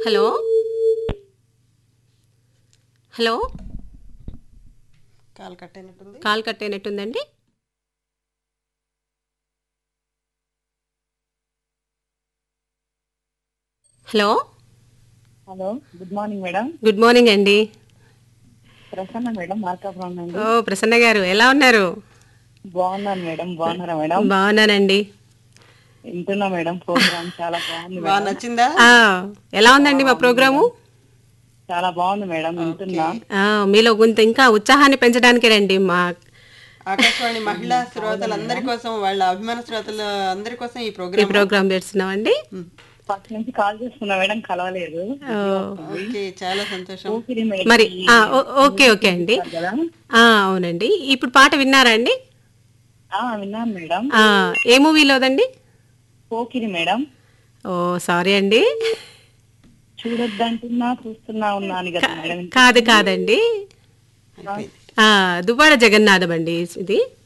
hello hello call cut అయినట్టుంది call cut అయినట్టుందండి hello hello good morning madam good morning అండి Prasanna madam Markapuram నుండి ఓ ప్రసన్న గారు ఎలా ఉన్నారు బాగున్నాను మేడం బాగున్నారా మేడం బాగున్నానండి వింటున్నా మేడం ప్రోగ్రామ్ చాలా బాగుంది బాగా మేడం నచ్చిందా ఆ, ఎలా ఉందండి మా ప్రోగ్రాము చాలా బాగుంది మేడం వింటున్నా ఆ, మీలో కొంత ఇంకా ఉత్సాహాన్ని పెంచడానికి రండి మా ఆకాశవాణి మహిళా శ్రోతలందరి కోసం వాళ్ళ అభిమాన శ్రోతలు అందరి కోసం ఈ ఈ ప్రోగ్రామ్ ప్రోగ్రామ్ పెడుతున్నామండి ఫస్ట్ నుంచి కాల్ చేస్తున్నా మేడం కలవలేదు ఓ, ఓకే చాలా సంతోషం ఊపిరి మేడం మరి ఆ, ఓ- ఓకే ఓకే అండి కదా ఆ, అవునండి ఇప్పుడు పాట విన్నారా అండి ఆ విన్నాను మేడం ఆ, ఏ మూవీలోదండి పోకిరి మేడం ఓ సారీ అండి చూడొద్దంటున్నా చూస్తున్నా ఉన్నాను కదా మేడం కాదు కాదండి ఆ, దువ్వాడ జగన్నాథం అండి ఇది